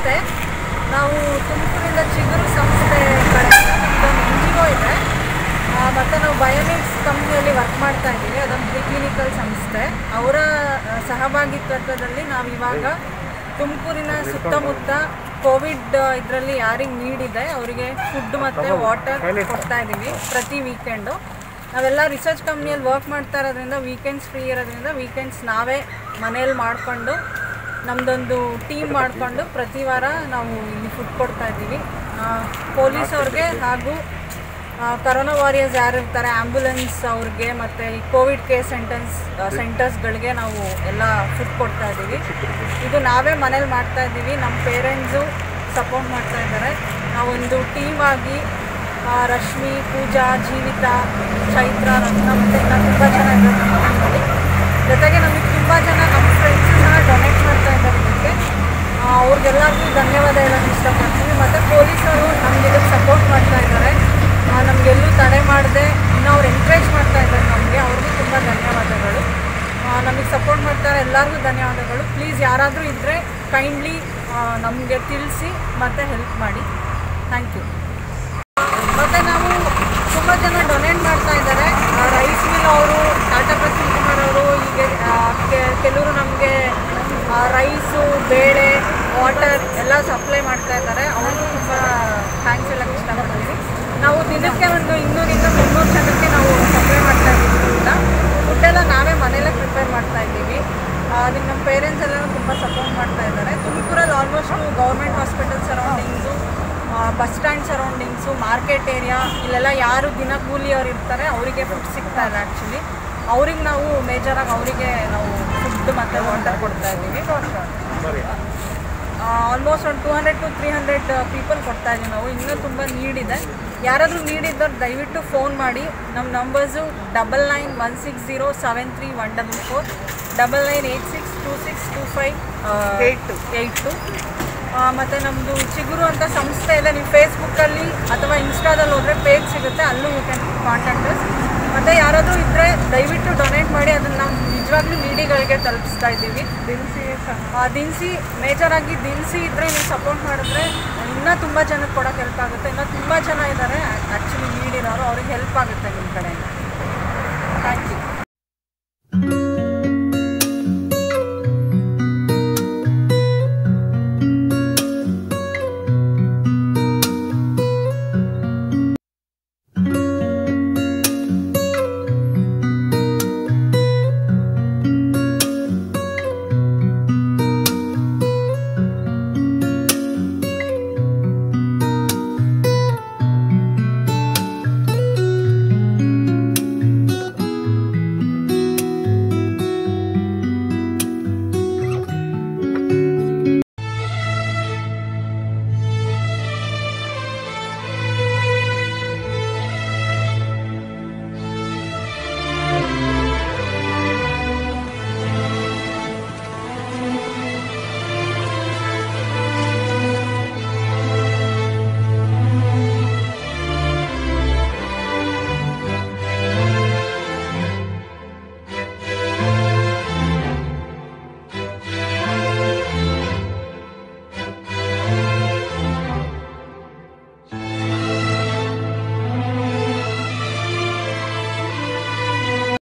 ನಮಸ್ತೆ ನಾವು ತುಮಕೂರಿಂದ ಚಿಗುರು ಸಂಸ್ಥೆ ಕಡೆಯಿಂದ ನಮ್ಮದೊಂದು ಎನ್ ಜಿ ಒ ಇದೆ ಆ, ಮತ್ತು ನಾವು ಬಯೋಮಿಕ್ಸ್ ಕಂಪ್ನಿಯಲ್ಲಿ ವರ್ಕ್ ಮಾಡ್ತಾ ಇದ್ದೀವಿ ಅದೊಂದು ಪ್ರಿ ಕ್ಲಿನಿಕಲ್ ಸಂಸ್ಥೆ ಅವರ ಆ, ಸಹಭಾಗಿತ್ವದಲ್ಲಿ ನಾವು ಇವಾಗ ತುಮಕೂರಿನ ಸುತ್ತಮುತ್ತ ಕೋವಿಡ್ ಇದರಲ್ಲಿ ಯಾರಿಗೆ ನೀಡಿದೆ ಅವರಿಗೆ ಫುಡ್ ಮತ್ತು ವಾಟರ್ ಕೊಡ್ತಾ ಇದ್ದೀವಿ ಪ್ರತಿ ವೀಕೆಂಡು ನಾವೆಲ್ಲ ರಿಸರ್ಚ್ ಕಂಪ್ನಿಯಲ್ಲಿ ವರ್ಕ್ ಮಾಡ್ತಾ ಇರೋದ್ರಿಂದ ವೀಕೆಂಡ್ಸ್ ಫ್ರೀ ಇರೋದ್ರಿಂದ ವೀಕೆಂಡ್ಸ್ ನಾವೇ ಮನೇಲಿ ಮಾಡಿಕೊಂಡು ನಮ್ಮದೊಂದು ಟೀಮ್ ಮಾಡಿಕೊಂಡು ಪ್ರತಿ ವಾರ ನಾವು ಇಲ್ಲಿ ಫುಡ್ ಕೊಡ್ತಾ ಇದ್ದೀವಿ ಪೊಲೀಸ್ ಅವ್ರಿಗೆ ಹಾಗೂ ಆ, ಕರೋನಾ ವಾರಿಯರ್ಸ್ ಯಾರು ಇರ್ತಾರೆ ಆ್ಯಂಬುಲೆನ್ಸ್ ಅವ್ರಿಗೆ ಮತ್ತು ಈ ಕೋವಿಡ್ ಕೇರ್ ಸೆಂಟರ್ಸ್ ಸೆಂಟರ್ಸ್ಗಳಿಗೆ ನಾವು ಎಲ್ಲ ಫುಡ್ ಕೊಡ್ತಾ ಇದ್ದೀವಿ ಇದು ನಾವೇ ಮನೇಲಿ ಮಾಡ್ತಾ ಇದ್ದೀವಿ ನಮ್ಮ ಪೇರೆಂಟ್ಸು ಸಪೋರ್ಟ್ ಮಾಡ್ತಾ ಇದ್ದಾರೆ ನಾವೊಂದು ಟೀಮ್ ಆಗಿ ಆ, ರಶ್ಮಿ ಪೂಜಾ ಜೀವಿತ ಚೈತ್ರ ರತ್ನ ಮತ್ತು ಇನ್ನು ತುಂಬ ಜನ ಇದ್ದಾರೆ ನಮ್ಮ ಮನೆಯಲ್ಲಿ ಜೊತೆಗೆ ನಮಗೆ ತುಂಬ ಜನ ನಮ್ಮ ಫ್ರೆಂಡ್ಸ್ ಸಹ ಡೊನೇಟ್ ಮಾಡ್ತಾ ಇದ್ದಾರೆ ಇದಕ್ಕೆ ಆ, ಅವ್ರಿಗೆಲ್ಲರಿಗೂ ಧನ್ಯವಾದ ಹೇಳೋಕ್ಕೆ ಇಷ್ಟಪಡ್ತೀವಿ ಮತ್ತು ಪೊಲೀಸರು ನಮ್ಗೆ ಇದಕ್ಕೆ ಸಪೋರ್ಟ್ ಮಾಡ್ತಾ ಇದ್ದಾರೆ ನಮಗೆಲ್ಲೂ ತಡೆ ಮಾಡದೆ ಇನ್ನು ಅವ್ರು ಎನ್ಕರೇಜ್ ಮಾಡ್ತಾ ಇದ್ದಾರೆ ನಮಗೆ ಅವ್ರಿಗೂ ತುಂಬ ಧನ್ಯವಾದಗಳು ನಮಗೆ ಸಪೋರ್ಟ್ ಮಾಡ್ತಾರೆ ಎಲ್ಲರಿಗೂ ಧನ್ಯವಾದಗಳು ಪ್ಲೀಸ್ ಯಾರಾದರೂ ಇದ್ದರೆ ಕೈಂಡ್ಲಿ ನಮಗೆ ತಿಳಿಸಿ ಮತ್ತು ಹೆಲ್ಪ್ ಮಾಡಿ ಥ್ಯಾಂಕ್ ಯು ಮತ್ತು ನಾವು ತುಂಬ ಜನ ಡೊನೇಟ್ ಮಾಡ್ತಾ ಇದ್ದಾರೆ ರೈಸ್ ಮಿಲ್ ಅವರು ಟಾಟಾ ಪ್ರತಿ ಕುಮಾರ್ ಅವರು ಹೀಗೆ ಆ, ಕೆ- ಕೆಲವರು ನಮಗೆ ರೈಸು ಬೇಳೆ ವಾಟರ್ ಎಲ್ಲ ಸಪ್ಲೈ ಮಾಡ್ತಾ ಇದ್ದಾರೆ ಅವ್ರಿಗೂ ತುಂಬ ಥ್ಯಾಂಕ್ಸ್ ಹೇಳಕ್ಕೆ ಇಷ್ಟಪಡ್ತೀವಿ ನಾವು ದಿನಕ್ಕೆ ಒಂದು ಇನ್ನೂರಿಂದ ಮುನ್ನೂರು ಜನಕ್ಕೆ ನಾವು ಸಪ್ಲೈ ಮಾಡ್ತಾ ಇದ್ದೀವಿ ಊಟ ಫುಡ್ಡೆಲ್ಲ ನಾವೇ ಮನೇಲೇ ಪ್ರಿಪೇರ್ ಮಾಡ್ತಾ ಇದ್ದೀವಿ ಆ, ಅದಕ್ಕೆ ನಮ್ಮ ಪೇರೆಂಟ್ಸ್ ಎಲ್ಲ ತುಂಬ ಸಪೋರ್ಟ್ ಮಾಡ್ತಾ ಇದ್ದಾರೆ ತುಮಕೂರಲ್ಲಿ almost government hospital surroundings bus stand surroundings market area ಇಲ್ಲೆಲ್ಲ ಯಾರು ದಿನ ಕೂಲಿಯವ್ರು ಇರ್ತಾರೆ ಅವರಿಗೆ ಫುಡ್ ಸಿಗ್ತಾ ಇಲ್ಲ ಆ್ಯಕ್ಚುಲಿ ಅವ್ರಿಗೆ ನಾವು ಮೇಜರಾಗಿ ಅವರಿಗೆ ನಾವು ಫುಡ್ ಮತ್ತು ವಾಟರ್ ಕೊಡ್ತಾ ಇದ್ದೀವಿ ಆಲ್ಮೋಸ್ಟ್ ಒಂದು two hundred to three hundred people ಕೊಡ್ತಾ ಇದ್ದೀವಿ ನಾವು ಇನ್ನೂ ತುಂಬ ನೀಡಿದೆ ಯಾರಾದರೂ ನೀಡಿದ್ದವ್ರು ದಯವಿಟ್ಟು ಫೋನ್ ಮಾಡಿ ನಮ್ಮ numbers double nine one six zero seven three one double four double nine eight six two six two five eight two eight two ಮತ್ತು ನಮ್ಮದು ಚಿಗುರು ಅಂತ ಸಂಸ್ಥೆ ಇದೆ ನೀವು ಫೇಸ್ಬುಕ್ಕಲ್ಲಿ ಅಥವಾ ಇನ್ಸ್ಟಾದಲ್ಲಿ ಹೋದರೆ ಪೇಜ್ ಸಿಗುತ್ತೆ ಅಲ್ಲೂ ಯು ಕ್ಯಾನ್ ಕಾಂಟ್ಯಾಕ್ಟ್ ಅಸ್ ಮತ್ತು ಯಾರಾದರೂ ಇದ್ದರೆ ದಯವಿಟ್ಟು ಡೊನೇಟ್ ಮಾಡಿ ಅದನ್ನು ನಾವು ನಿಜವಾಗ್ಲೂ ನೀಡಿಗಳಿಗೆ ತಲುಪಿಸ್ತಾ ಇದ್ದೀವಿ ದಿನಸಿ ದಿನಸಿ ಮೇಜರಾಗಿ ದಿನಸಿ ಇದ್ದರೆ ನೀವು ಸಪೋರ್ಟ್ ಮಾಡಿದ್ರೆ ಇನ್ನೂ ತುಂಬ ಜನಕ್ಕೆ ಕೊಡೋಕೆ ಹೆಲ್ಪ್ ಆಗುತ್ತೆ ಇನ್ನೂ ತುಂಬ ಜನ ಇದ್ದಾರೆ ಆ್ಯಕ್ಚುಲಿ ನೀಡಿರೋರು ಅವ್ರಿಗೆ ಹೆಲ್ಪ್ ಆಗುತ್ತೆ ನಿಮ್ಮ ಕಡೆಯಿಂದ ಥ್ಯಾಂಕ್ ಯು